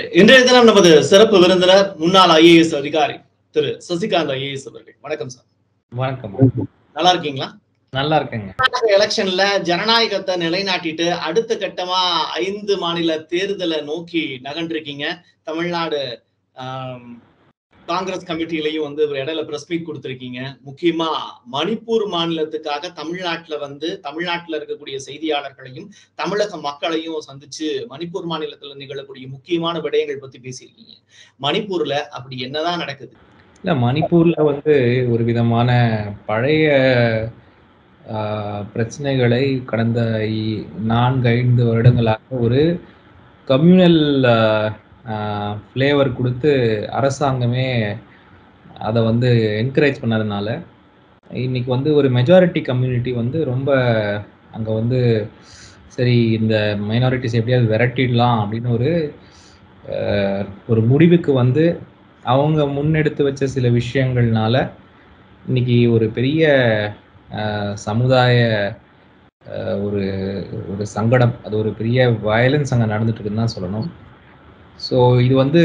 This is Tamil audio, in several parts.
இன்றைய தினம் நமது சிறப்பு விருந்தினர் முன்னாள் ஐஏஎஸ் அதிகாரி திரு சசிகாந்த் ஐஏஎஸ் அவர்கள் வணக்கம் சார் வணக்கம் நல்லா இருக்கீங்களா நல்லா இருக்கேங்க கர்நாடக எலெக்ஷன்ல ஜனநாயகத்தை நிலைநாட்டிட்டு அடுத்த கட்டமா ஐந்து மாநில தேர்தலை நோக்கி நகன்றிருக்கீங்க தமிழ்நாடு ஆம், காங்கிரஸ் கமிட்டிலையும் வந்து ஒரு இடையில பிரஸ் மீட் கொடுத்திருக்கீங்க முக்கியமா மணிப்பூர் மாநிலத்துக்காக தமிழ்நாட்டுல வந்து தமிழ்நாட்டுல இருக்கக்கூடிய செய்தியாளர்களையும் தமிழக மக்களையும் சந்திச்சு மணிப்பூர் மாநிலத்துல நிகழக்கூடிய முக்கியமான விடயங்கள் பத்தி பேசியிருக்கீங்க மணிப்பூர்ல அப்படி என்னதான் நடக்குது இல்ல மணிப்பூர்ல வந்து ஒரு விதமான பழைய ஆஹ், பிரச்சனைகளை கடந்த இ- நான்கு ஐந்து வருடங்களாக ஒரு கம்யூனல் ஃப்ளேவர் கொடுத்து அரசாங்கமே அதை வந்து என்கரேஜ் பண்ணதுனால இன்னைக்கு வந்து ஒரு மெஜாரிட்டி கம்யூனிட்டி வந்து ரொம்ப அங்கே வந்து சரி இந்த மைனாரிட்டிஸ் எப்படியாவது விரட்டிடலாம் அப்படின்னு ஒரு ஆஹ், ஒரு முடிவுக்கு வந்து அவங்க முன்னெடுத்து வச்ச சில விஷயங்கள்னால இன்னைக்கு ஒரு பெரிய ஆஹ், சமுதாய ஆஹ், ஒரு ஒரு சங்கடம் அது ஒரு பெரிய வயலன்ஸ் அங்கே நடந்துட்டு இருக்குன்னு தான் சொல்லணும் ஸோ இது வந்து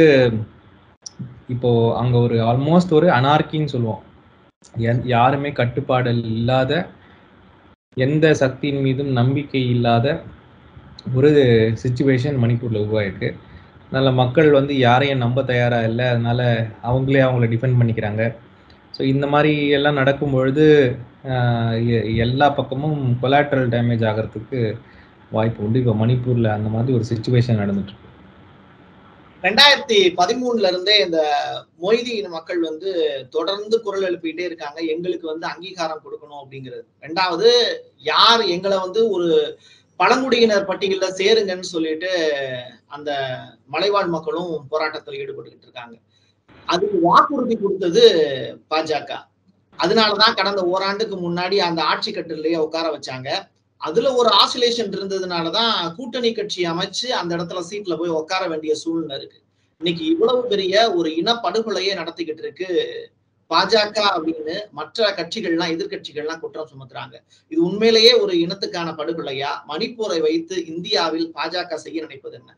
இப்போ அங்கே ஒரு ஆல்மோஸ்ட் ஒரு அனார்கின்னு சொல்லுவோம் எந்- யாருமே கட்டுப்பாடு இல்லாத எந்த சக்தியின் மீதும் நம்பிக்கை இல்லாத ஒரு சுச்சுவேஷன் மணிப்பூரில் உருவாயிருக்கு அதனால மக்கள் வந்து யாரையும் நம்ப தயாரா இல்லை அதனால அவங்களே அவங்கள டிஃபெண்ட் பண்ணிக்கிறாங்க ஸோ இந்த மாதிரி எல்லாம் நடக்கும் பொழுது ஆஹ் எ- எல்லா பக்கமும் கொலாட்ரல் டேமேஜ் ஆகிறதுக்கு வாய்ப்பு உண்டு இப்போ மணிப்பூர்ல அந்த மாதிரி ஒரு சுச்சுவேஷன் நடந்துட்டு இருக்கு ரெண்டாயிரத்தி பதிமூணுல இருந்தே இந்த மொய்தி இன மக்கள் வந்து தொடர்ந்து குரல் எழுப்பிட்டே இருக்காங்க எங்களுக்கு வந்து அங்கீகாரம் கொடுக்கணும் அப்படிங்கிறது ரெண்டாவது யார் எங்களை வந்து ஒரு பழங்குடியினர் பட்டியல்ல சேருங்கன்னு சொல்லிட்டு அந்த மலைவாழ் மக்களும் போராட்டத்தில் ஈடுபட்டுக்கிட்டு இருக்காங்க அதுக்கு வாக்குறுதி கொடுத்தது பாஜக அதனாலதான் கடந்த ஓராண்டுக்கு முன்னாடி அந்த ஆட்சி கட்டிலேயே உட்கார வச்சாங்க அதுல ஒரு ஆசிலேஷன் இருந்ததுனாலதான் கூட்டணி கட்சி அமைச்சு அந்த இடத்துல சீட்ல போய் உட்கார வேண்டிய சூழ்நிலை இருக்கு இன்னைக்கு இவ்வளவு பெரிய ஒரு இனப்படுகொலையே நடத்திக்கிட்டு இருக்கு பாஜக அப்படின்னு மற்ற கட்சிகள்லாம் எதிர்க்கட்சிகள்லாம் குற்றம் சுமத்துறாங்க இது உண்மையிலேயே ஒரு இனத்துக்கான படுகொலையா மணிப்பூரை வைத்து இந்தியாவில் பாஜக செய்ய நினைப்பது என்ன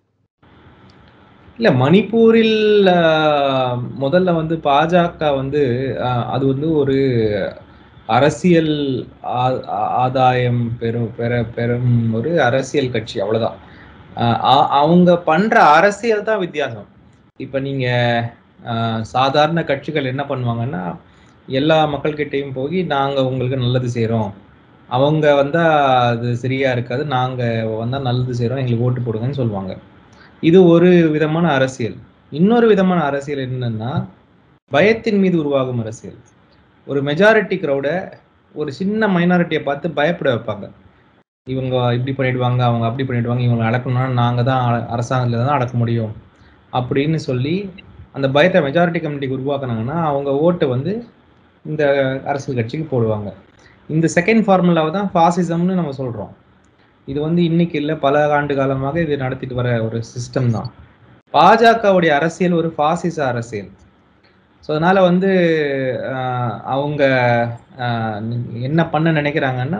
இல்ல மணிப்பூரில் ஆஹ், முதல்ல வந்து பாஜக வந்து ஆஹ், அது வந்து ஒரு அரசியல் ஆ- ஆ- ஆதாயம் பெறும் பெற பெறும் ஒரு அரசியல் கட்சி அவ்வளவுதான் ஆஹ், அ- அவங்க பண்ற அரசியல் தான் வித்தியாசம் இப்ப நீங்க ஆஹ், சாதாரண கட்சிகள் என்ன பண்ணுவாங்கன்னா எல்லா மக்கள்கிட்டயும் போய் நாங்க உங்களுக்கு நல்லது செய்றோம் அவங்க வந்தா அது சரியா இருக்காது நாங்க வந்தா நல்லது செய்றோம் எங்களுக்கு ஓட்டு போடுங்கன்னு சொல்லுவாங்க இது ஒரு விதமான அரசியல் இன்னொரு விதமான அரசியல் என்னன்னா பயத்தின் மீது உருவாகும் அரசியல் ஒரு மெஜாரிட்டி க்ரௌட ஒரு சின்ன மைனாரிட்டியை பார்த்து பயப்பட வைப்பாங்க இவங்க இப்படி பண்ணிடுவாங்க அவங்க அப்படி பண்ணிடுவாங்க இவங்களை அடக்கணும்னா நாங்கள் தான் அ- அரசாங்கத்துல தான் அடக்க முடியும் அப்படின்னு சொல்லி அந்த பயத்தை மெஜாரிட்டி கம்யூனிட்டிக்கு உருவாக்குனாங்கன்னா அவங்க ஓட்டு வந்து இந்த அரசியல் கட்சிக்கு போடுவாங்க இந்த செகண்ட் ஃபார்முலாவை தான் ஃபாசிசம்னு நம்ம சொல்கிறோம் இது வந்து இன்னைக்கு இல்லை பல ஆண்டு காலமாக இது நடத்திட்டு வர ஒரு சிஸ்டம் தான் பாஜகவுடைய அரசியல் ஒரு பாசிச அரசியல் ஸோ அதனால வந்து ஆஹ், அவங்க ஆஹ், என்ன பண்ண நினைக்கிறாங்கன்னா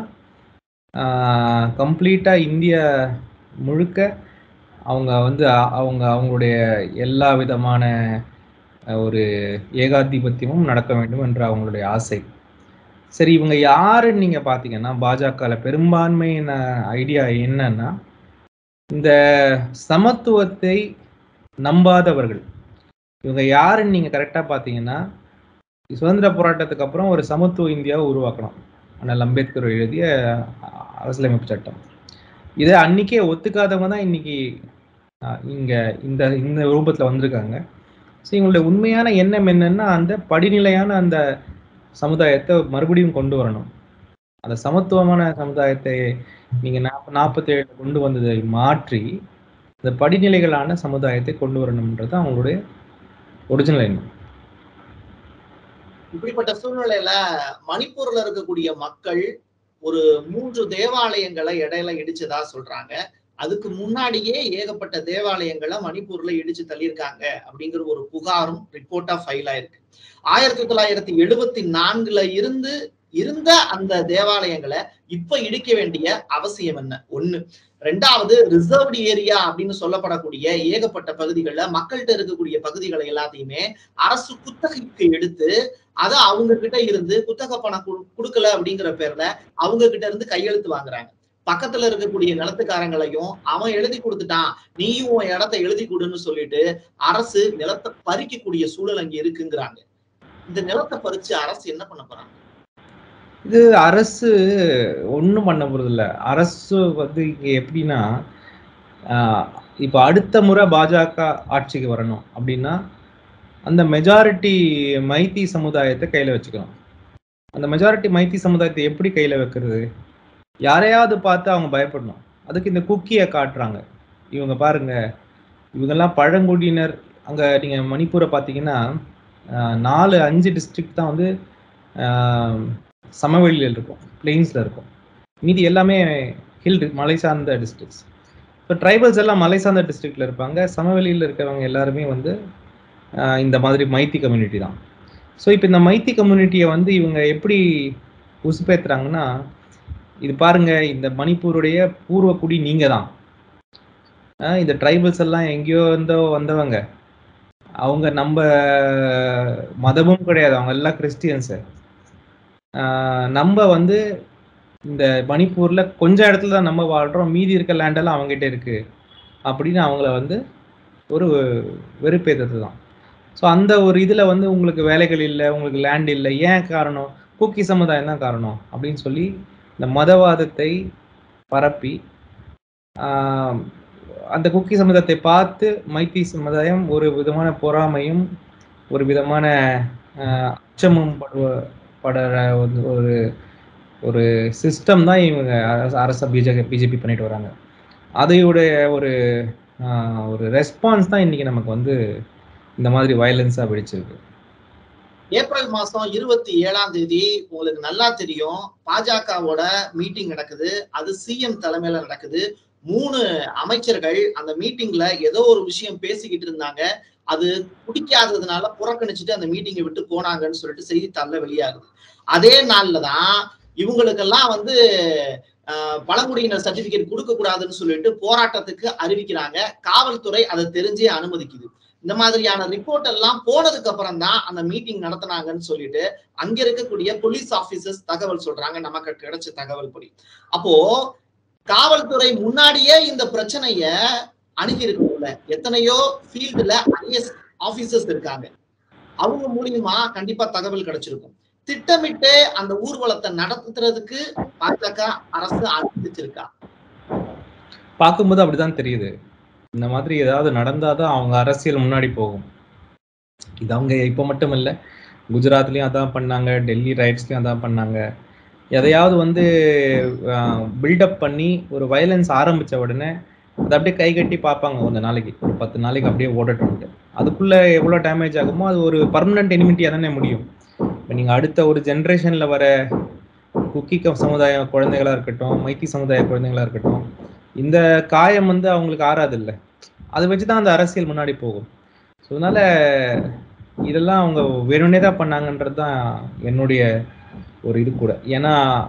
கம்ப்ளீட்டாக இந்திய முழுக்க அவங்க வந்து அ- அவங்க அவங்களுடைய எல்லா விதமான அஹ், ஒரு ஏகாதிபத்தியமும் நடக்க வேண்டும் என்ற அவங்களுடைய ஆசை சரி இவங்க யாருன்னு நீங்க பாத்தீங்கன்னா பாஜகல பெரும்பான்மையான ஐடியா என்னன்னா இந்த சமத்துவத்தை நம்பாதவர்கள் இவங்க யாருன்னு நீங்க கரெக்டா பாத்தீங்கன்னா சுதந்திர போராட்டத்துக்கு அப்புறம் ஒரு சமத்துவ இந்தியாவை உருவாக்கணும் அண்ணல் அம்பேத்கர் எழுதிய அ- அரசியலமைப்பு சட்டம் இதை அன்னைக்கே ஒத்துக்காதவங்க தான் இன்னைக்கு அஹ், இங்க இந்த இந்த ரூபத்துல வந்திருக்காங்க ஸோ இவங்களுடைய உண்மையான எண்ணம் என்னன்னா அந்த படிநிலையான அந்த சமுதாயத்தை மறுபடியும் கொண்டு வரணும் அந்த சமத்துவமான சமுதாயத்தை நீங்க நாற்ப நாற்பத்தேழு கொண்டு வந்ததை மாற்றி இந்த படிநிலைகளான சமுதாயத்தை கொண்டு வரணும்ன்றது அவங்களுடைய ஒரிஜினல் எண்ணம் இப்படிப்பட்ட சூழ்நிலையில மணிப்பூர்ல இருக்கக்கூடிய மக்கள் ஒரு மூன்று தேவாலயங்களை இடையில இடிச்சதா சொல்றாங்க அதுக்கு முன்னாடியே ஏகப்பட்ட தேவாலயங்களை மணிப்பூர்ல இடிச்சு தள்ளியிருக்காங்க அப்படிங்கிற ஒரு புகாரும் ரிப்போர்ட்டா ஃபைல் ஆயிருக்கு ஆயிரத்தி தொள்ளாயிரத்தி எழுபத்தி நான்குல இருந்து இருந்த அந்த தேவாலயங்களை இப்ப இடிக்க வேண்டிய அவசியம் என்ன ஒண்ணு ரெண்டாவது ரிசர்வ்டு ஏரியா அப்படின்னு சொல்லப்படக்கூடிய ஏகப்பட்ட பகுதிகளில் மக்கள்கிட்ட இருக்கக்கூடிய பகுதிகளை எல்லாத்தையுமே அரசு குத்தகைக்கு எடுத்து அதை அவங்க கிட்ட இருந்து குத்தகை பணம் கு- கொடுக்கல அப்படிங்கிற பேர்ல அவங்க கிட்ட இருந்து கையெழுத்து வாங்குறாங்க பக்கத்துல இருக்கக்கூடிய நிலத்துக்காரங்களையும் அவன் எழுதி கொடுத்துட்டான் நீயும் உன் இடத்த எழுதி கொடுன்னு சொல்லிட்டு அரசு நிலத்தை பறிக்கக்கூடிய சூழல் அங்க இருக்குங்கிறாங்க இந்த நிலத்தை பறிச்சு அரசு என்ன பண்ண போறாங்க இது அரசு ஒன்றும் பண்ண போறதில்ல அரசு வந்து இங்க எப்படின்னா ஆஹ், இப்போ அடுத்த முறை பாஜக ஆட்சிக்கு வரணும் அப்படின்னா அந்த மெஜாரிட்டி மைத்தி சமுதாயத்தை கையில வச்சுக்கணும் அந்த மெஜாரிட்டி மைத்தி சமுதாயத்தை எப்படி கையில வைக்கிறது யாரையாவது பார்த்து அவங்க பயப்படணும் அதுக்கு இந்த குக்கியை காட்டுறாங்க இவங்க பாருங்க இவங்கெல்லாம் பழங்குடியினர் அங்க நீங்க மணிப்பூரை பார்த்தீங்கன்னா ஆஹ், நாலு அஞ்சு டிஸ்ட்ரிக்ட் தான் வந்து ஆஹ், சமவெளியில் இருக்கும் பிளெயின்ஸில் இருக்கும் மீதி எல்லாமே ஹில் மலை சார்ந்த டிஸ்ட்ரிக்ட்ஸ் இப்போ ட்ரைபல்ஸ் எல்லாம் மலை சார்ந்த டிஸ்ட்ரிக்டில் இருப்பாங்க சமவெளியில் இருக்கிறவங்க எல்லாருமே வந்து ஆஹ், இந்த மாதிரி மைத்தி கம்யூனிட்டி தான் ஸோ இப்போ இந்த மைத்தி கம்யூனிட்டியை வந்து இவங்க எப்படி உசுப்பேத்துறாங்கன்னா இது பாருங்க இந்த மணிப்பூருடைய பூர்வ குடி நீங்க தான் ஆஹ், இந்த ட்ரைபல்ஸ் எல்லாம் எங்கேயோ இருந்தோ வந்தவங்க அவங்க நம்ம மதமும் கிடையாது அவங்க எல்லாம் கிறிஸ்டியன்ஸு ஆஹ் நம்ம வந்து இந்த மணிப்பூர்ல கொஞ்ச இடத்துல தான் நம்ம வாழ்றோம் மீதி இருக்க லேண்டெல்லாம் அவங்ககிட்ட இருக்கு அப்படின்னு அவங்கள வந்து ஒரு வெறுப்பேற்றது தான் ஸோ அந்த ஒரு இதில் வந்து உங்களுக்கு வேலைகள் இல்லை உங்களுக்கு லேண்ட் இல்லை ஏன் காரணம் கூக்கி சமுதாயம் தான் காரணம் அப்படின்னு சொல்லி இந்த மதவாதத்தை பரப்பி ஆஹ் அந்த குக்கி சமுதாயத்தை பார்த்து மைத்தி சமுதாயம் ஒரு விதமான பொறாமையும் ஒரு விதமான ஆஹ் அச்சமும் படுவ படுற வந்து ஒரு ஒரு சிஸ்டம் தான் இவங்க அரச அரச பிஜேபி பிஜேபி பண்ணிட்டு வராங்க அதையுடைய ஒரு ஆஹ், ஒரு ரெஸ்பான்ஸ் தான் இன்னைக்கு நமக்கு வந்து இந்த மாதிரி வயலன்ஸாக வெடிச்சிருக்கு ஏப்ரல் மாசம் இருபத்தி ஏழாம் தேதி உங்களுக்கு நல்லா தெரியும் பாஜகவோட மீட்டிங் நடக்குது அது சிஎம் தலைமையில நடக்குது மூணு அமைச்சர்கள் அந்த மீட்டிங்ல ஏதோ ஒரு விஷயம் பேசிக்கிட்டு இருந்தாங்க அது பிடிக்காததுனால புறக்கணிச்சுட்டு அந்த மீட்டிங்கை விட்டு போனாங்கன்னு சொல்லிட்டு செய்தித்தாள்ல வெளியாகுது அதே நாள்ல தான் இவங்களுக்கெல்லாம் வந்து ஆஹ், பழங்குடியினர் சர்டிபிகேட் கொடுக்க கூடாதுன்னு சொல்லிட்டு போராட்டத்துக்கு அறிவிக்கிறாங்க காவல்துறை அதை தெரிஞ்சே அனுமதிக்குது இந்த மாதிரியான ரிப்போர்ட் எல்லாம் போனதுக்கு அப்புறம் தான் அந்த மீட்டிங் நடத்தினாங்கன்னு சொல்லிட்டு அங்க இருக்கக்கூடிய போலீஸ் ஆபீசர்ஸ் தகவல் சொல்றாங்க நமக்கு கிடைச்ச தகவல் படி அப்போ காவல்துறை முன்னாடியே இந்த பிரச்சனைய அணுகி இருக்கும்ல எத்தனையோ ஃபீல்டுல ஐஎஸ் ஆபீசர்ஸ் இருக்காங்க அவங்க மூலியமா கண்டிப்பா தகவல் கிடைச்சிருக்கும் திட்டமிட்டு அந்த ஊர்வலத்தை நடத்துறதுக்கு பாஜக அரசு அனுமதிச்சிருக்கா பார்க்கும்போது அப்படிதான் தெரியுது இந்த மாதிரி ஏதாவது நடந்தாதான் அவங்க அரசியல் முன்னாடி போகும் இது அவங்க இப்போ மட்டும் இல்லை குஜராத்லயும் அதான் பண்ணாங்க டெல்லி ரைட்ஸ்லயும் அதான் பண்ணாங்க எதையாவது வந்து பில்டப் பண்ணி ஒரு வயலன்ஸ் ஆரம்பிச்ச உடனே அதை அப்படியே கை கட்டி பார்ப்பாங்க கொஞ்ச நாளைக்கு ஒரு பத்து நாளைக்கு அப்படியே ஓடட்டும்ட்டு அதுக்குள்ள எவ்வளோ டேமேஜ் ஆகுமோ அது ஒரு பர்மனன்ட் எனிமிட்டியாக தானே முடியும் இப்போ நீங்கள் அடுத்த ஒரு ஜென்ரேஷனில் வர குக்கி க- சமுதாய குழந்தைகளா இருக்கட்டும் மைத்தி சமுதாய குழந்தைகளா இருக்கட்டும் இந்த காயம் வந்து அவங்களுக்கு ஆறாது இல்லை அதை வச்சு தான் அந்த அரசியல் முன்னாடி போகும் ஸோ அதனால இதெல்லாம் அவங்க வேணும்னே தான் பண்ணாங்கன்றது தான் என்னுடைய ஒரு இது கூட ஏன்னா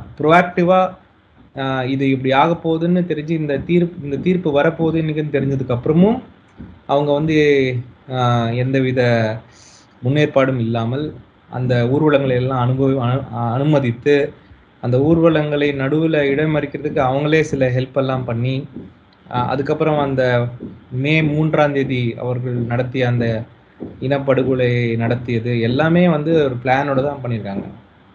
ப்ரோஆக்டிவாக இது இப்படி ஆக போகுதுன்னு தெரிஞ்சு இந்த தீர்ப்பு இந்த தீர்ப்பு வரப்போகுது இன்னைக்குன்னு தெரிஞ்சதுக்கு அப்புறமும் அவங்க வந்து ஆஹ், எந்தவித முன்னேற்பாடும் இல்லாமல் அந்த ஊர்வலங்களை எல்லாம் அனுபவி அனு- அனுமதித்து அந்த ஊர்வலங்களை நடுவில் இடமறிக்கிறதுக்கு அவங்களே சில ஹெல்ப் எல்லாம் பண்ணி ஆஹ், அதுக்கப்புறம் அந்த மே மூன்றாம் தேதி அவர்கள் நடத்திய அந்த இனப்படுகொலை நடத்தியது எல்லாமே வந்து ஒரு பிளானோட தான் பண்ணியிருக்காங்க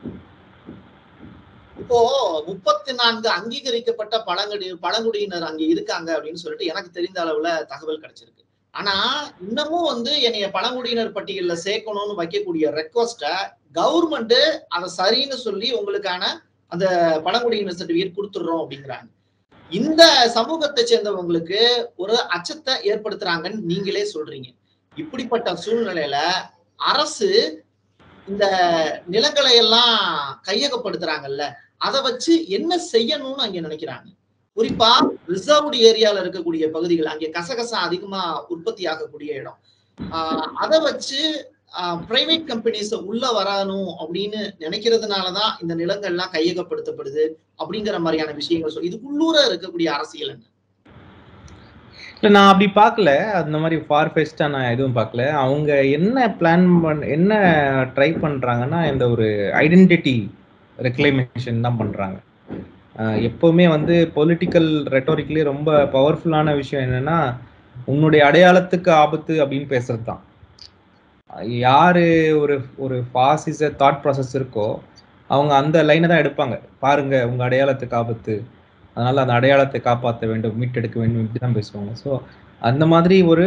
இப்போ முப்பத்தி நான்கு அங்கீகரிக்கப்பட்ட பழங்குடி பழங்குடியினர் அங்க இருக்காங்க அப்படின்னு சொல்லிட்டு எனக்கு தெரிந்த அளவுல தகவல் கிடைச்சிருக்கு ஆனா இன்னமும் வந்து என்னைய பழங்குடியினர் பட்டியல்ல சேர்க்கணும்னு வைக்கக்கூடிய ரெக்வஸ்ட கவர்மெண்ட் அதை சரின்னு சொல்லி உங்களுக்கான அந்த பழங்குடியினர் சர்டிபிகேட் கொடுத்துடுறோம் அப்படிங்கிறாங்க இந்த சமூகத்தை சேர்ந்தவங்களுக்கு ஒரு அச்சத்தை ஏற்படுத்துறாங்கன்னு நீங்களே சொல்றீங்க இப்படிப்பட்ட சூழ்நிலையில அரசு இந்த நிலங்களை எல்லாம் கையகப்படுத்துறாங்கல்ல அதை வச்சு என்ன செய்யணும்னு அங்க நினைக்கிறாங்க குறிப்பா ரிசர்வ்டு ஏரியால இருக்கக்கூடிய பகுதிகள் அங்கே கசகசா அதிகமா உற்பத்தி ஆகக்கூடிய இடம் ஆஹ் அதை வச்சு பிரைவேட் கம்பெனிஸ் உள்ள வரணும் அப்படின்னு நினைக்கிறதுனாலதான் இந்த நிலங்கள்லாம் கையகப்படுத்தப்படுது அப்படிங்கிற மாதிரியான விஷயங்கள் சொல்லி இது உள்ளூர இருக்கக்கூடிய அரசியல் என்ன இல்லை நான் அப்படி பார்க்கல அந்த மாதிரி ஃபார் ஃபெஸ்டா நான் எதுவும் பார்க்கல அவங்க என்ன பிளான் பண் என்ன ட்ரை பண்றாங்கன்னா இந்த ஒரு ஐடென்டிட்டி ரெக்ளைமேஷன் தான் பண்றாங்க ஆஹ் எப்பவுமே வந்து பொலிட்டிக்கல் ரெட்டோரிக்லேயே ரொம்ப பவர்ஃபுல்லான விஷயம் என்னன்னா உன்னுடைய அடையாளத்துக்கு ஆபத்து அப்படின்னு பேசுறது தான் யாரு ஒரு ஒரு பாசிச தாட் ப்ராசஸ் இருக்கோ அவங்க அந்த லைனை தான் எடுப்பாங்க பாருங்க உங்க அடையாளத்துக்கு ஆபத்து அதனால அந்த அடையாளத்தை காப்பாற்ற வேண்டும் மீட்டெடுக்க வேண்டும் இப்படி தான் பேசுவாங்க ஸோ அந்த மாதிரி ஒரு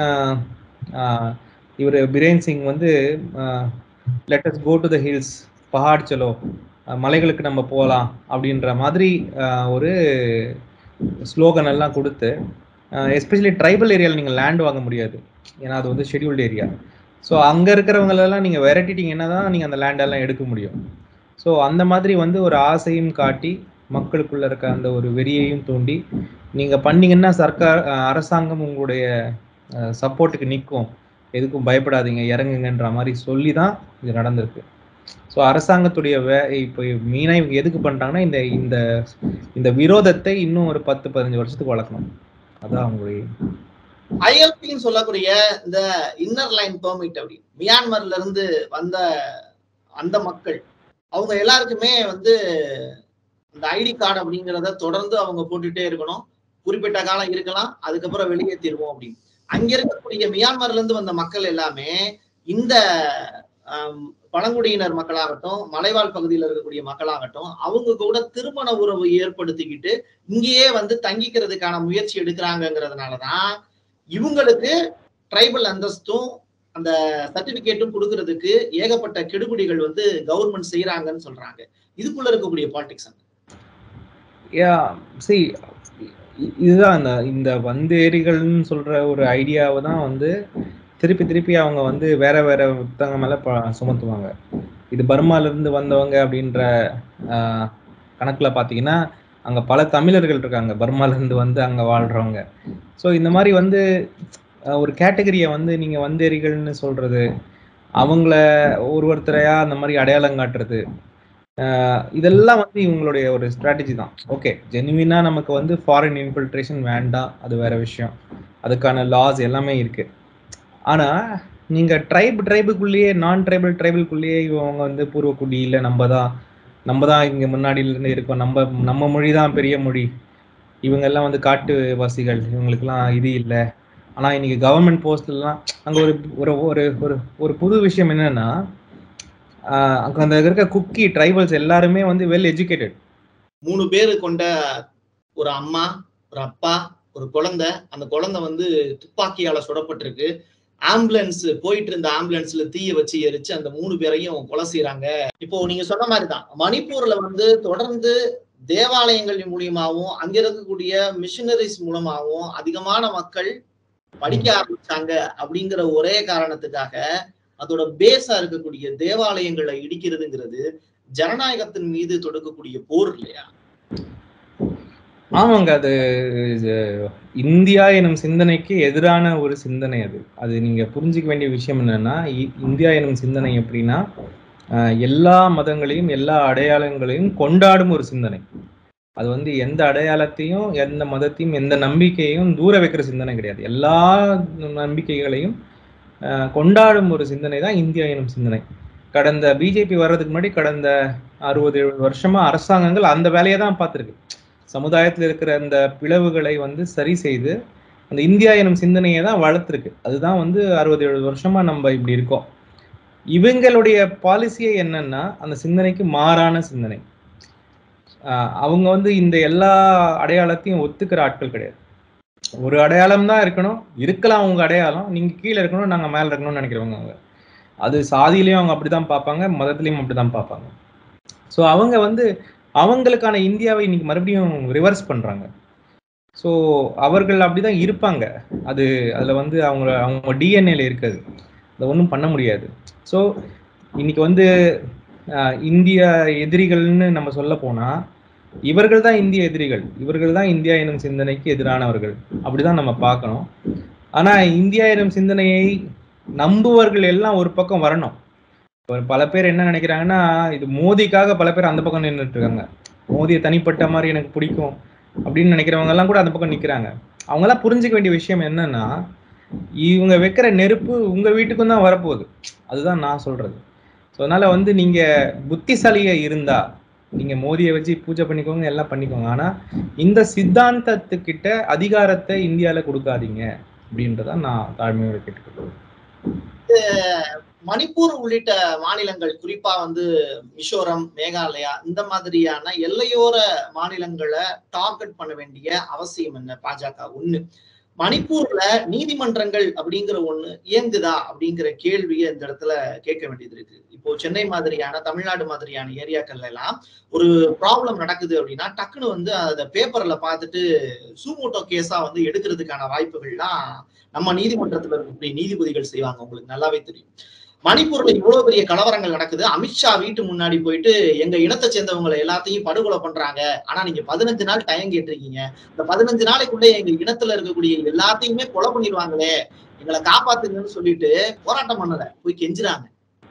இவர் பிரேன் சிங் வந்து let's go to the hills பஹாட் சலோ அஹ் மலைகளுக்கு நம்ம போகலாம் அப்படின்ற மாதிரி ஆஹ் ஒரு ஸ்லோகன் எல்லாம் கொடுத்து எஸ்பெஷலி ட்ரைபல் ஏரியாவில் நீங்கள் லேண்ட் வாங்க முடியாது ஏன்னா அது வந்து ஷெட்யூல்டு ஏரியா ஸோ அங்கே இருக்கிறவங்களெல்லாம் நீங்கள் விரட்டிட்டீங்கன்னா தான் நீங்கள் அந்த லேண்டெல்லாம் எடுக்க முடியும் ஸோ அந்த மாதிரி வந்து ஒரு ஆசையும் காட்டி மக்களுக்குள்ள இருக்க அந்த ஒரு வெறியையும் தூண்டி நீங்க பண்ணீங்கன்னா சர்க்கார் அஹ் அரசாங்கம் உங்களுடைய சப்போர்ட்டுக்கு நிற்கும் எதுக்கும் பயப்படாதீங்க இறங்குங்கன்ற மாதிரி சொல்லி தான் இது நடந்திருக்கு ஸோ அரசாங்கத்துடைய வே இப்போ மெயினாக இவங்க எதுக்கு பண்ணுறாங்கன்னா இந்த இந்த இந்த விரோதத்தை இன்னும் ஒரு பத்து பதினஞ்சு வருஷத்துக்கு வளர்க்கணும் அதான் அவங்களுடைய ஐஎல்பின்னு சொல்லக்கூடிய இந்த இன்னர் லைன் பெர்மிட் அப்படி மியான்மர்ல இருந்து வந்த அந்த மக்கள் அவங்க எல்லாருக்குமே வந்து இந்த ஐடி கார்டு அப்படிங்கிறத தொடர்ந்து அவங்க போட்டுட்டே இருக்கணும் குறிப்பிட்ட காலம் இருக்கலாம் அதுக்கப்புறம் வெளியேற்றிடுவோம் அப்படின்னு அங்க இருக்கக்கூடிய மியான்மர்ல இருந்து வந்த மக்கள் எல்லாமே இந்த பழங்குடியினர் மக்களாகட்டும் மலைவாழ் பகுதியில் இருக்கக்கூடிய மக்களாகட்டும் அவங்க கூட திருமண உறவு ஏற்படுத்திக்கிட்டு இங்கேயே வந்து தங்கிக்கிறதுக்கான முயற்சி எடுக்கிறாங்கிறதுனாலதான் இவங்களுக்கு ட்ரைபல் அந்தஸ்தும் அந்த சர்டிபிகேட்டும் கொடுக்கறதுக்கு ஏகப்பட்ட கெடுபிடிகள் வந்து கவர்மெண்ட் செய்யறாங்கன்னு சொல்றாங்க இதுக்குள்ள இருக்கக்கூடிய பாலிடிக்ஸ் யா சி இதுதான் இந்த இந்த வந்தேரிகள்னு சொல்ற ஒரு ஐடியாவை தான் வந்து திருப்பி திருப்பி அவங்க வந்து வேற வேற புத்தகம் மேல சுமத்துவாங்க இது பர்மால இருந்து வந்தவங்க அப்படின்ற கணக்குல பாத்தீங்கன்னா அங்க பல தமிழர்கள் இருக்காங்க பர்மால இருந்து வந்து அங்க வாழ்றவங்க ஸோ இந்த மாதிரி வந்து ஒரு கேட்டகரியை வந்து நீங்க வந்தேரிகள்னு சொல்றது அவங்கள ஒரு ஒருத்தரையா அந்த மாதிரி அடையாளம் காட்டுறது இதெல்லாம் வந்து இவங்களுடைய ஒரு ஸ்ட்ராட்டஜி தான் ஓகே ஜெனுவினா நமக்கு வந்து ஃபாரின் இன்ஃபில்ட்ரேஷன் வேண்டாம் அது வேற விஷயம் அதுக்கான லாஸ் எல்லாமே இருக்கு ஆனா நீங்க ட்ரைப் ட்ரைபுக்குள்ளேயே நான் ட்ரைபல் ட்ரைபல்குள்ளேயே இவங்க வந்து பூர்வக்குடி இல்லை நம்ம தான் நம்ம தான் இங்க முன்னாடியில இருந்து இருக்கோம் நம்ம நம்ம மொழி தான் பெரிய மொழி இவங்க எல்லாம் வந்து காட்டுவாசிகள் இவங்களுக்குலாம் இது இல்லை ஆனா இன்னைக்கு கவர்மெண்ட் போஸ்ட்லாம் அங்க ஒரு ஒரு ஒரு ஒரு புது விஷயம் என்னன்னா அங்க அந்த இருக்க குக்கி ட்ரைபல்ஸ் எல்லாருமே வந்து வெல் எஜுகேட்டட் மூணு பேர் கொண்ட ஒரு அம்மா ஒரு அப்பா ஒரு குழந்தை அந்த குழந்தை வந்து துப்பாக்கியால சுடப்பட்டிருக்கு ஆம்புலன்ஸ் போயிட்டு இருந்த ஆம்புலன்ஸ்ல தீய வச்சு எரிச்சு அந்த மூணு பேரையும் கொலை செய்யறாங்க இப்போ நீங்க சொன்ன மாதிரிதான் மணிப்பூர்ல வந்து தொடர்ந்து தேவாலயங்கள் மூலியமாவும் அங்க இருக்கக்கூடிய மிஷினரிஸ் மூலமாவும் அதிகமான மக்கள் படிக்க ஆரம்பிச்சாங்க அப்படிங்கிற ஒரே காரணத்துக்காக அதோட பேஸா இருக்கக்கூடிய தேவாலயங்களை இடிக்கிறதுங்கிறது ஜனநாயகத்தின் மீது தொடுக்கக்கூடிய போர் இல்லையா ஆமாங்க அது இந்தியா எனும் சிந்தனைக்கு எதிரான ஒரு சிந்தனை அது அது நீங்க புரிஞ்சுக்க வேண்டிய விஷயம் என்னன்னா இந்தியா எனும் சிந்தனை எப்படின்னா எல்லா மதங்களையும் எல்லா அடையாளங்களையும் கொண்டாடும் ஒரு சிந்தனை அது வந்து எந்த அடையாளத்தையும் எந்த மதத்தையும் எந்த நம்பிக்கையையும் தூர வைக்கிற சிந்தனை கிடையாது எல்லா நம்பிக்கைகளையும் கொண்டாடும் ஒரு சிந்தனை தான் இந்தியா எனும் சிந்தனை கடந்த பிஜேபி வர்றதுக்கு முன்னாடி கடந்த அறுபது எழுபது வருஷமா அரசாங்கங்கள் அந்த வேலையை தான் பார்த்துருக்கு சமுதாயத்தில் இருக்கிற அந்த பிளவுகளை வந்து சரி செய்து அந்த இந்தியா எனும் சிந்தனையை தான் வளர்த்துருக்கு அதுதான் வந்து அறுபது எழுபது வருஷமா நம்ம இப்படி இருக்கோம் இவங்களுடைய பாலிசியே என்னன்னா அந்த சிந்தனைக்கு மாறான சிந்தனை அவங்க வந்து இந்த எல்லா அடையாளத்தையும் ஒத்துக்கிற ஆட்கள் கிடையாது ஒரு அடையாளம் தான் இருக்கணும் இருக்கலாம் அவங்க அடையாளம் நீங்க கீழே இருக்கணும் நாங்க மேல இருக்கணும்னு நினைக்கிறவங்க அவங்க அது சாதியிலையும் அவங்க அப்படிதான் பார்ப்பாங்க மதத்திலையும் அப்படிதான் பார்ப்பாங்க ஸோ அவங்க வந்து அவங்களுக்கான இந்தியாவை இன்னைக்கு மறுபடியும் ரிவர்ஸ் பண்றாங்க ஸோ அவர்கள் அப்படிதான் இருப்பாங்க அது அதுல வந்து அவங்க அவங்க டிஎன்ஏல இருக்காது அதை ஒன்றும் பண்ண முடியாது ஸோ இன்னைக்கு வந்து இந்திய எதிரிகள்னு நம்ம சொல்ல போனா இவர்கள் தான் இந்திய எதிரிகள் இவர்கள் தான் இந்தியா எனும் சிந்தனைக்கு எதிரானவர்கள் அப்படிதான் நம்ம பார்க்கணும் ஆனா இந்தியா எனும் சிந்தனையை நம்புவர்கள் எல்லாம் ஒரு பக்கம் வரணும் இப்போ பல பேர் என்ன நினைக்கிறாங்கன்னா இது மோதிக்காக பல பேர் அந்த பக்கம் நின்றுட்டு இருக்காங்க மோதியை தனிப்பட்ட மாதிரி எனக்கு பிடிக்கும் அப்படின்னு நினைக்கிறவங்க எல்லாம் கூட அந்த பக்கம் நிக்கிறாங்க அவங்க எல்லாம் புரிஞ்சுக்க வேண்டிய விஷயம் என்னன்னா இவங்க வைக்கிற நெருப்பு உங்க வீட்டுக்கும் தான் வரப்போகுது அதுதான் நான் சொல்றது ஸோ அதனால வந்து நீங்க புத்திசாலியா இருந்தா நீங்க மோதியை வச்சு பூஜை பண்ணிக்கோங்க எல்லாம் பண்ணிக்கோங்க ஆனா இந்த சித்தாந்தத்துக்கிட்ட அதிகாரத்தை இந்தியால கொடுக்காதீங்க அப்படின்றத நான் தாழ்மையோட கேட்டுக்கொள்வேன் மணிப்பூர் உள்ளிட்ட மாநிலங்கள் குறிப்பா வந்து மிசோரம் மேகாலயா இந்த மாதிரியான எல்லையோர மாநிலங்களை டார்கெட் பண்ண வேண்டிய அவசியம் என்ன பாஜக ஒண்ணு மணிப்பூர்ல நீதிமன்றங்கள் அப்படிங்கிற ஒண்ணு இயங்குதா அப்படிங்கிற கேள்வியை இந்த இடத்துல கேட்க வேண்டியது இருக்கு இப்போ சென்னை மாதிரியான தமிழ்நாடு மாதிரியான ஏரியாக்கள்ல எல்லாம் ஒரு ப்ராப்ளம் நடக்குது அப்படின்னா டக்குன்னு வந்து அதை பேப்பர்ல பார்த்துட்டு சூமோட்டோ கேஸா வந்து எடுக்கிறதுக்கான வாய்ப்புகள்லாம் நம்ம நீதிமன்றத்துல இருக்கக்கூடிய நீதிபதிகள் செய்வாங்க உங்களுக்கு நல்லாவே தெரியும் மணிப்பூர்ல இவ்வளவு பெரிய கலவரங்கள் நடக்குது அமித்ஷா வீட்டு முன்னாடி போயிட்டு எங்க இனத்தை சேர்ந்தவங்களை எல்லாத்தையும் படுகொலை பண்றாங்க ஆனா நீங்க பதினஞ்சு நாள் டைம் கேட்டிருக்கீங்க இந்த பதினஞ்சு நாளைக்குள்ள எங்க இனத்துல இருக்கக்கூடிய எல்லாத்தையுமே கொலை பண்ணிடுவாங்களே எங்களை காப்பாத்துங்கன்னு சொல்லிட்டு போராட்டம் பண்ணல போய் கெஞ்சுறாங்க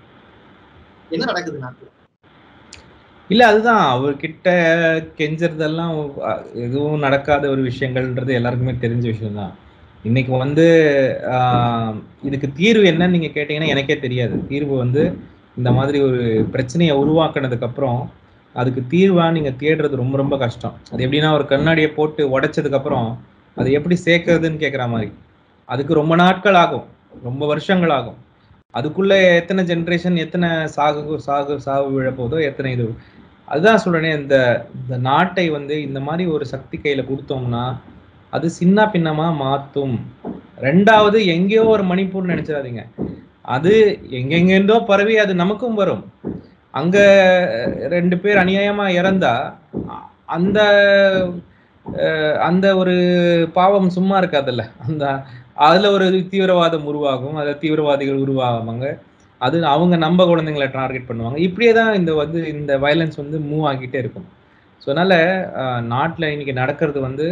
என்ன நடக்குது நாட்டுல இல்ல அதுதான் அவர்கிட்ட கெஞ்சறதெல்லாம் அஹ், எதுவும் நடக்காத ஒரு விஷயங்கள்ன்றது எல்லாருக்குமே தெரிஞ்ச விஷயம்தான் இன்னைக்கு வந்து ஆஹ், இதுக்கு தீர்வு என்னன்னு நீங்க கேட்டீங்கன்னா எனக்கே தெரியாது தீர்வு வந்து இந்த மாதிரி ஒரு பிரச்சனையை உருவாக்குனதுக்கு அப்புறம் அதுக்கு தீர்வா நீங்க தேடுறது ரொம்ப ரொம்ப கஷ்டம் அது எப்படின்னா ஒரு கண்ணாடியை போட்டு உடைச்சதுக்கு அப்புறம் அதை எப்படி சேர்க்கறதுன்னு கேட்குற மாதிரி அதுக்கு ரொம்ப நாட்கள் ஆகும் ரொம்ப வருஷங்கள் ஆகும் அதுக்குள்ள எத்தனை ஜென்ரேஷன் எத்தனை சாகு சாகு சாவு விழப்போதோ எத்தனை இது அதுதான் சொல்றேனே இந்த இந்த நாட்டை வந்து இந்த மாதிரி ஒரு சக்தி கையில கொடுத்தோம்னா அது சின்ன பின்னமா மாத்தும் ரெண்டாவது எங்கேயோ ஒரு மணிப்பூர் நினைச்சிடாதீங்க அது எங்கெங்கேருந்தோ பரவி அது நமக்கும் வரும் அங்க அஹ், ரெண்டு பேர் அநியாயமா இறந்தா அ- அந்த அஹ், அந்த ஒரு பாவம் சும்மா இருக்காதுல்ல அந்த அதுல ஒரு தீவிரவாதம் உருவாகும் அதுல தீவிரவாதிகள் உருவாகுவாங்க அது அவங்க நம்ம குழந்தைங்களை டார்கெட் பண்ணுவாங்க இப்படியே தான் இந்த வந்து இந்த வயலன்ஸ் வந்து மூவ் ஆகிட்டே இருக்கும் ஸோ அதனால நாட்டில் இன்னைக்கு நடக்கிறது வந்து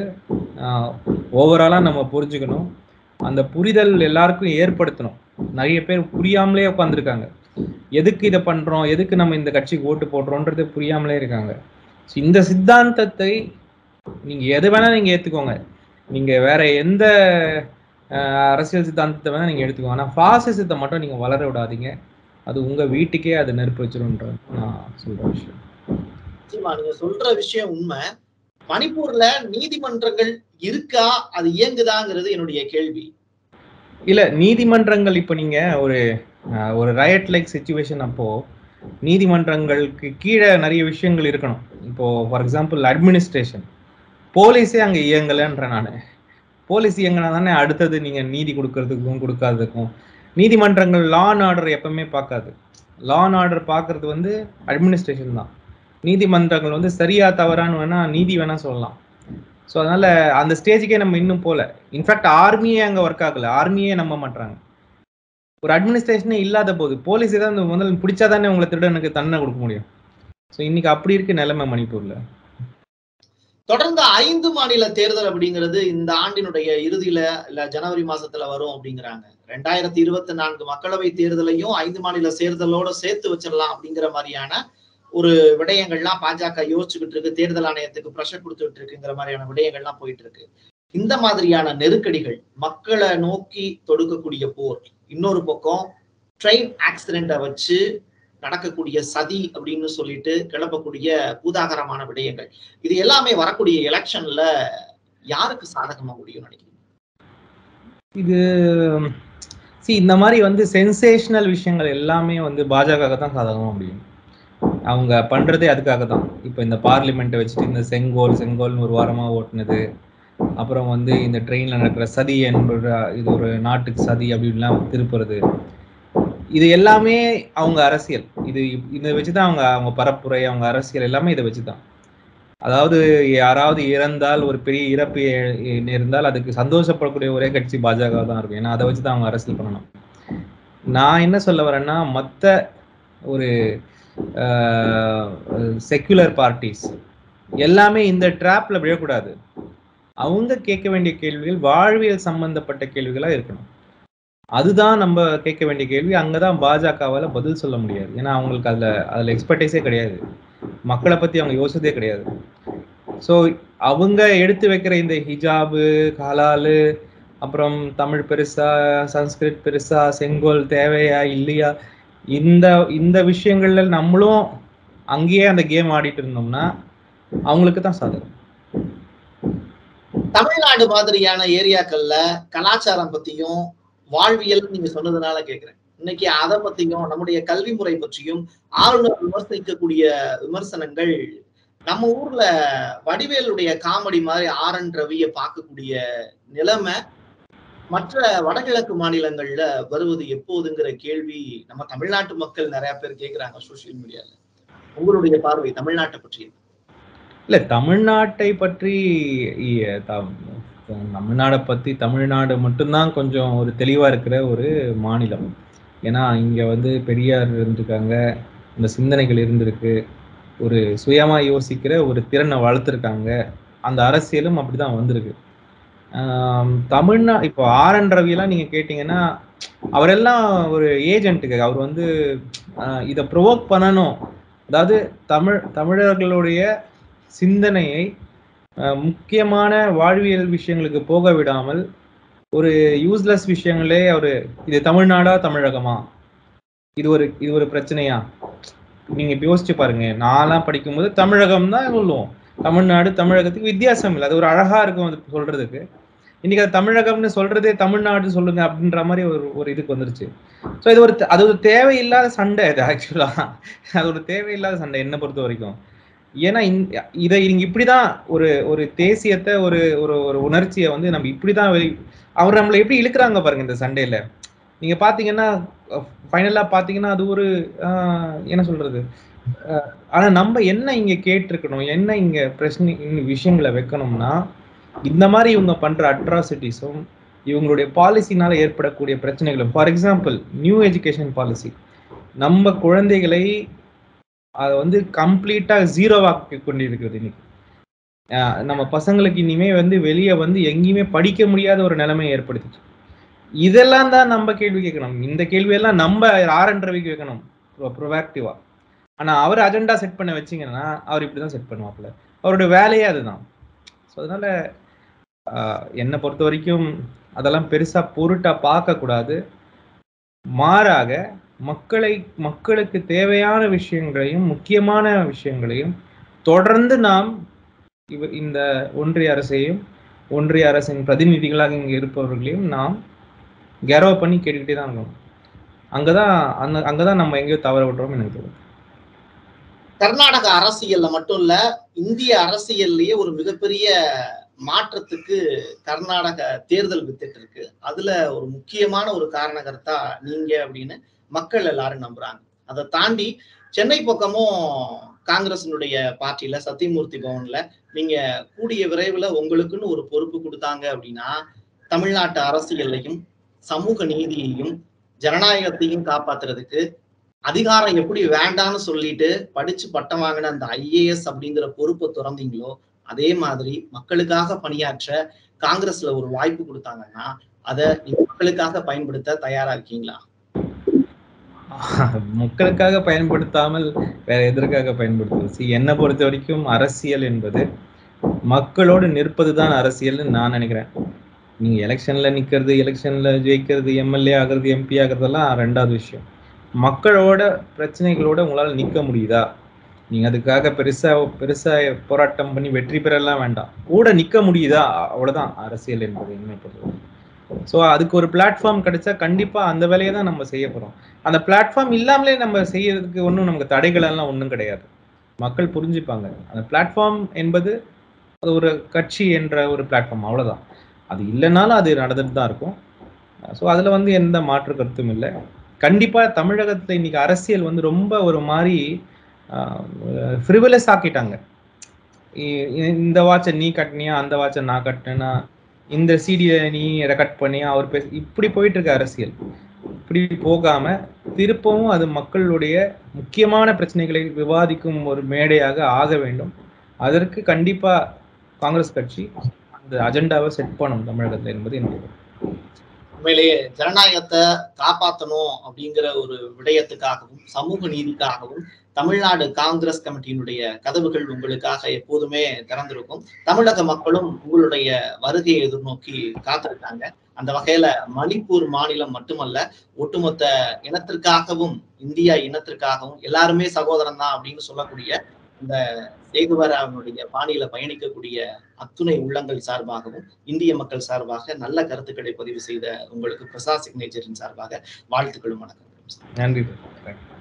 ஓவராலாக நம்ம புரிஞ்சுக்கணும் அந்த புரிதல் எல்லாருக்கும் ஏற்படுத்தணும் நிறைய பேர் புரியாமலே உட்காந்துருக்காங்க எதுக்கு இதை பண்றோம் எதுக்கு நம்ம இந்த கட்சிக்கு ஓட்டு போடுறோன்றது புரியாமலே இருக்காங்க ஸோ இந்த சித்தாந்தத்தை நீங்க எது வேணா நீங்க ஏத்துக்கோங்க நீங்க வேற எந்த அஹ், அரசியல் சித்தாந்தத்தை வேணா நீங்க எடுத்துக்கோங்க ஆனா பாசிசத்தை மட்டும் நீங்க வளர விடாதீங்க அது உங்க வீட்டுக்கே அது நெருப்பு வச்சிரும்ன்றது நான் சொல்ற விஷயம் நிச்சயமா நீங்க சொல்ற விஷயம் உண்மை மணிப்பூர்ல நீதிமன்றங்கள் இருக்கா அது இயங்குதாங்கிறது என்னுடைய கேள்வி இல்ல நீதிமன்றங்கள் இப்போ நீங்க ஒரு அஹ், ஒரு ரயட் லைக் சுச்சுவேஷன் அப்போ நீதிமன்றங்களுக்கு கீழே நிறைய விஷயங்கள் இருக்கணும் இப்போ ஃபார் எக்ஸாம்பிள் அட்மினிஸ்ட்ரேஷன் போலீஸே அங்க இயங்கலைன்ற நான் போலீஸ் இயங்கினா தானே அடுத்தது நீங்க நீதி கொடுக்கறதுக்கும் கொடுக்காததுக்கும் நீதிமன்றங்கள் லா அண்ட் ஆர்டர் எப்பவுமே பார்க்காது லா அண்ட் ஆர்டர் பார்க்கறது வந்து அட்மினிஸ்ட்ரேஷன் தான் நீதிமன்றங்கள் வந்து சரியா தவறான்னு வேணா நீதி வேணா சொல்லலாம் ஸோ அதனால அந்த ஸ்டேஜுக்கே நம்ம இன்னும் போல இன்ஃபேக்ட் ஆர்மியே அங்க ஒர்க் ஆகல ஆர்மியே நம்ப மாட்டாங்க ஒரு அட்மினிஸ்ட்ரேஷனே இல்லாத போது போலீஸ் ஏதாவது முதல்ல பிடிச்சாதானே உங்களை திருடனுக்கு தண்டனை கொடுக்க முடியும் ஸோ இன்னைக்கு அப்படி இருக்கு நிலைமை மணிப்பூர்ல தொடர்ந்து ஐந்து மாநில தேர்தல் அப்படிங்கிறது இந்த ஆண்டினுடைய இறுதியில இல்ல ஜனவரி மாசத்துல வரும் அப்படிங்கிறாங்க ரெண்டாயிரத்தி இருபத்தி நான்கு மக்களவை தேர்தலையும் ஐந்து மாநில தேர்தலோட சேர்த்து வச்சிடலாம் அப்படிங்கிற மாதிரியான ஒரு விடயங்கள்லாம் பாஜக யோசிச்சுக்கிட்டு இருக்கு தேர்தல் ஆணையத்துக்கு ப்ரெஷர் கொடுத்துட்டு இருக்குங்கிற மாதிரியான விடயங்கள்லாம் போயிட்டு இருக்கு இந்த மாதிரியான நெருக்கடிகள் மக்களை நோக்கி தொடுக்கக்கூடிய போர் இன்னொரு பக்கம் ட்ரெயின் ஆக்சிடென்ட்டை வச்சு நடக்கக்கூடிய சதி அப்படின்னு சொல்லிட்டு கிளப்பக்கூடிய பூதாகரமான விடயங்கள் இது எல்லாமே வரக்கூடிய எலெக்ஷன்ல யாருக்கு சாதகமா முடியும் நினைக்கிறீங்க இது சி இந்த மாதிரி வந்து சென்சேஷனல் விஷயங்கள் எல்லாமே வந்து பாஜக தான் சாதகமாக முடியும் அவங்க பண்றதே அதுக்காக தான் இப்போ இந்த பார்லிமெண்ட்டை வச்சுட்டு இந்த செங்கோல் செங்கோல்னு ஒரு வாரமா ஓட்டுனது அப்புறம் வந்து இந்த ட்ரெயின்ல நடக்கிற சதி என்பது இது ஒரு நாட்டுக்கு சதி அப்படின்லாம் திருப்புறது இது எல்லாமே அவங்க அரசியல் இது இதை வச்சுதான் அவங்க அவங்க பரப்புரை அவங்க அரசியல் எல்லாமே இதை வச்சுதான் அதாவது யாராவது இறந்தால் ஒரு பெரிய இறப்பு ஏ- நேர்ந்தால் அதுக்கு சந்தோஷப்படக்கூடிய ஒரே கட்சி பாஜக தான் இருக்கும் ஏன்னா அதை வச்சு தான் அவங்க அரசியல் பண்ணணும் நான் என்ன சொல்ல வரேன்னா மற்ற ஒரு செக்குலர் பார்ட்டிஸ் எல்லாமே இந்த ட்ராப்ல விழக்கூடாது அவங்க கேட்க வேண்டிய கேள்விகள் வாழ்வியல் சம்பந்தப்பட்ட கேள்விகளா இருக்கணும் அதுதான் நம்ம கேட்க வேண்டிய கேள்வி அங்கதான் பாஜகவால பதில் சொல்ல முடியாது ஏன்னா அவங்களுக்கு அதுல அதுல எக்ஸ்பர்டைஸே கிடையாது மக்களை பத்தி அவங்க யோசிச்சதே கிடையாது ஸோ அவங்க எடுத்து வைக்கிற இந்த ஹிஜாபு ஹலாலு அப்புறம் தமிழ் பெருசா சன்ஸ்கிரிட் பெருசா செங்கோல் தேவையா இல்லையா இந்த இந்த விஷயங்கள்ல நம்மளும் அங்கேயே அந்த கேம் ஆடிட்டு இருந்தோம்னா அவங்களுக்கு தான் சாதகம் தமிழ்நாடு மாதிரியான ஏரியாக்கள்ல கலாச்சாரம் பத்தியும் வாழ்வியல் நீங்க சொன்னதுனால கேக்குறேன் இன்னைக்கு அதை பத்தியும் நம்முடைய கல்வி முறை பற்றியும் ஆளுநர் விமர்சிக்கக்கூடிய விமர்சனங்கள் நம்ம ஊர்ல வடிவேலுடைய காமெடி மாதிரி ஆர் என் ரவியை பார்க்கக்கூடிய நிலைமை மற்ற வடகிழக்கு மாநிலங்கள்ல வருவது எப்போதுங்கிற கேள்வி நம்ம தமிழ்நாட்டு மக்கள் நிறைய பேர் கேக்குறாங்க சோசியல் மீடியால உங்களுடைய பார்வை தமிழ்நாட்டை பற்றி இல்ல தமிழ்நாட்டை பற்றி இ- த- தமிழ்நாடை பத்தி தமிழ்நாடு மட்டும்தான் கொஞ்சம் ஒரு தெளிவா இருக்கிற ஒரு மாநிலம் ஏன்னா இங்க வந்து பெரியார் இருந்திருக்காங்க இந்த சிந்தனைகள் இருந்திருக்கு ஒரு சுயமா யோசிக்கிற ஒரு திறனை வளர்த்துருக்காங்க அந்த அரசியலும் அப்படிதான் வந்திருக்கு ஆம், தமிழ்நா இப்போ ஆர் என் ரவியெல்லாம் நீங்க கேட்டீங்கன்னா அவரெல்லாம் ஒரு ஏஜென்ட்டுக்கு அவர் வந்து ஆஹ், இதை ப்ரொவோக் பண்ணணும் அதாவது தமிழ் தமிழர்களுடைய சிந்தனையை அஹ், முக்கியமான வாழ்வியல் விஷயங்களுக்கு போக விடாமல் ஒரு யூஸ்லெஸ் விஷயங்களே அவர் இது தமிழ்நாடா தமிழகமா இது ஒரு இது ஒரு பிரச்சனையா நீங்க இப்ப யோசிச்சு பாருங்க நான்லாம் படிக்கும்போது தமிழகம் தான் சொல்லுவோம் தமிழ்நாடு தமிழகத்துக்கு வித்தியாசம் இல்லை அது ஒரு அழகா இருக்கும் அது சொல்றதுக்கு இன்னைக்கு அது தமிழகம்னு சொல்றதே தமிழ்நாடு சொல்லுங்க அப்படின்ற மாதிரி ஒரு ஒரு இதுக்கு வந்துருச்சு ஸோ இது ஒரு தே- அது ஒரு தேவையில்லாத சண்டை இது ஆக்சுவலா அது ஒரு தேவையில்லாத சண்டை என்னை பொறுத்த வரைக்கும் ஏன்னா இந்த- இதை இங்க இப்படிதான் ஒரு ஒரு தேசியத்தை ஒரு ஒரு ஒரு உணர்ச்சியை வந்து நம்ம இப்படிதான் வெளி அவர் நம்மளை எப்படி இழுக்கிறாங்க பாருங்க இந்த சண்டையில நீங்க பாத்தீங்கன்னா ஃபைனலா பாத்தீங்கன்னா அது ஒரு ஆஹ், என்ன சொல்றது அஹ், ஆனா நம்ம என்ன இங்க கேட்டிருக்கணும் என்ன இங்க பிரச்சனை இன்னும் விஷயங்களை வைக்கணும்னா இந்த மாதிரி இவங்க பண்ற அட்ராசிட்டிஸும் இவங்களுடைய பாலிசினால ஏற்படக்கூடிய பிரச்சனைகளும் for example new education policy நம்ம குழந்தைகளை அதை வந்து கம்ப்ளீட்டா ஜீரோவாக்கி கொண்டிருக்கிறது இன்னைக்கு அஹ் நம்ம பசங்களுக்கு இனிமே வந்து வெளியே வந்து எங்கேயுமே படிக்க முடியாத ஒரு நிலைமை ஏற்படுத்துச்சு இதெல்லாம் தான் நம்ம கேள்வி கேட்கணும் இந்த கேள்வியெல்லாம் நம்ம ஆர் என் ரவிக்கு வைக்கணும் ப்ரொவாக்டிவா ஆனா அவர் அஜெண்டா செட் பண்ண வச்சீங்கன்னா அவர் இப்படிதான் செட் பண்ணுவாப்புல அவரோட வேலையே அதுதான் ஸோ அதனால ஆஹ், என்னை பொறுத்த வரைக்கும் அதெல்லாம் பெருசா பொருட்டா பார்க்க கூடாது மாறாக மக்களை மக்களுக்கு தேவையான விஷயங்களையும் முக்கியமான விஷயங்களையும் தொடர்ந்து நாம் இவ இந்த ஒன்றிய அரசையும் ஒன்றிய அரசின் பிரதிநிதிகளாக இங்கே இருப்பவர்களையும் நாம் கெரவ பண்ணி கேட்டுக்கிட்டே தான் இருக்கணும் அங்கதான் அந்த அங்கதான் நம்ம எங்கேயோ தவற விடுறோம்னு எனக்கு தோணுது கர்நாடக அரசியல்ல மட்டும் இல்ல இந்திய அரசியல்லையே ஒரு மிகப்பெரிய மாற்றத்துக்கு கர்நாடக தேர்தல் வித்துட்டு இருக்கு அதுல ஒரு முக்கியமான ஒரு காரணகர்த்தா நீங்க அப்படின்னு மக்கள் எல்லாரும் நம்புறாங்க அதை தாண்டி சென்னை பக்கமும் காங்கிரசினுடைய பார்ட்டியில சத்தியமூர்த்தி பவன்ல நீங்க கூடிய விரைவில் உங்களுக்குன்னு ஒரு பொறுப்பு கொடுத்தாங்க அப்படின்னா தமிழ்நாட்டு அரசியல்லையும் சமூக நீதியையும் ஜனநாயகத்தையும் காப்பாத்துறதுக்கு அதிகாரம் எப்படி வேண்டான்னு சொல்லிட்டு படிச்சு பட்டம் வாங்கின அந்த ஐஏஎஸ் அப்படிங்கிற பொறுப்பை துறந்தீங்களோ அதே மாதிரி மக்களுக்காக பணியாற்ற காங்கிரஸ்ல ஒரு வாய்ப்பு கொடுத்தாங்கன்னா அதை நீங்க மக்களுக்காக பயன்படுத்த தயாரா இருக்கீங்களா மக்களுக்காக பயன்படுத்தாமல் வேற எதற்காக பயன்படுத்துவது See, என்னை பொறுத்த வரைக்கும் அரசியல் என்பது மக்களோடு நிற்பது தான் அரசியல்னு நான் நினைக்கிறேன் நீங்க எலெக்ஷன்ல நிக்கிறது எலெக்ஷன்ல ஜெயிக்கிறது எம்எல்ஏ ஆகிறது எம்பி ஆகிறதெல்லாம் ரெண்டாவது விஷயம் மக்களோட பிரச்சனைகளோட உங்களால நிக்க முடியுதா நீங்க அதுக்காக பெருசா பெருசா போராட்டம் பண்ணி வெற்றி பெறலாம் வேண்டாம் கூட நிக்க முடியுதா அவ்வளவுதான் அரசியல் என்பது என்னை பொறுத்தவரை ஸோ அதுக்கு ஒரு பிளாட்ஃபார்ம் கிடைச்சா கண்டிப்பா அந்த வேலையை தான் நம்ம செய்ய போறோம் அந்த பிளாட்ஃபார்ம் இல்லாமலே நம்ம செய்யறதுக்கு ஒன்றும் நமக்கு தடைகள் எல்லாம் ஒன்றும் கிடையாது மக்கள் புரிஞ்சுப்பாங்க அந்த பிளாட்ஃபார்ம் என்பது அது ஒரு கட்சி என்ற ஒரு பிளாட்ஃபார்ம் அவ்வளவுதான் அது இல்லைனாலும் அது நடந்துட்டு தான் இருக்கும் ஸோ அதுல வந்து எந்த மாற்று கருத்தும் இல்லை கண்டிப்பா தமிழகத்துல இன்னைக்கு அரசியல் வந்து ரொம்ப ஒரு மாதிரி ஃப்ரிவலஸ் ஆக்கிட்டாங்க இ- இ- இந்த வாட்சை நீ கட்டினியா அந்த வாட்சை நான் கட்டினேன்னா இந்த சீடியை நீ ரெக்கார்ட் பண்ணியா அவர் பேச இப்படி போயிட்டு இருக்க அரசியல் இப்படி போகாம திருப்பவும் அது மக்களுடைய முக்கியமான பிரச்சனைகளை விவாதிக்கும் ஒரு மேடையாக ஆக வேண்டும் அதற்கு கண்டிப்பா காங்கிரஸ் கட்சி அந்த அஜெண்டாவை செட் பண்ணும் தமிழகத்துல என்பது என்னுடைய கருத்து. உண்மையிலேயே ஜனநாயகத்தை காப்பாற்றணும் அப்படிங்கிற ஒரு விடயத்துக்காகவும் சமூக நீதிக்காகவும் தமிழ்நாடு காங்கிரஸ் கமிட்டியினுடைய கதவுகள் உங்களுக்காக எப்போதுமே திறந்திருக்கும் தமிழக மக்களும் உங்களுடைய வருகையை எதிர்நோக்கி காத்திருக்காங்க அந்த வகையில மணிப்பூர் மாநிலம் மட்டுமல்ல ஒட்டுமொத்த இனத்திற்காகவும் இந்தியா இனத்திற்காகவும் எல்லாருமே சகோதரன் தான் அப்படின்னு சொல்லக்கூடிய இந்த சேகுவர் அவனுடைய பாணியில பயணிக்கக்கூடிய அத்துணை உள்ளங்கள் சார்பாகவும் இந்திய மக்கள் சார்பாக நல்ல கருத்துக்களை பதிவு செய்த உங்களுக்கு பிரசாத் சிக்னேச்சரின் சார்பாக வாழ்த்துக்களும் வணக்கம் நன்றி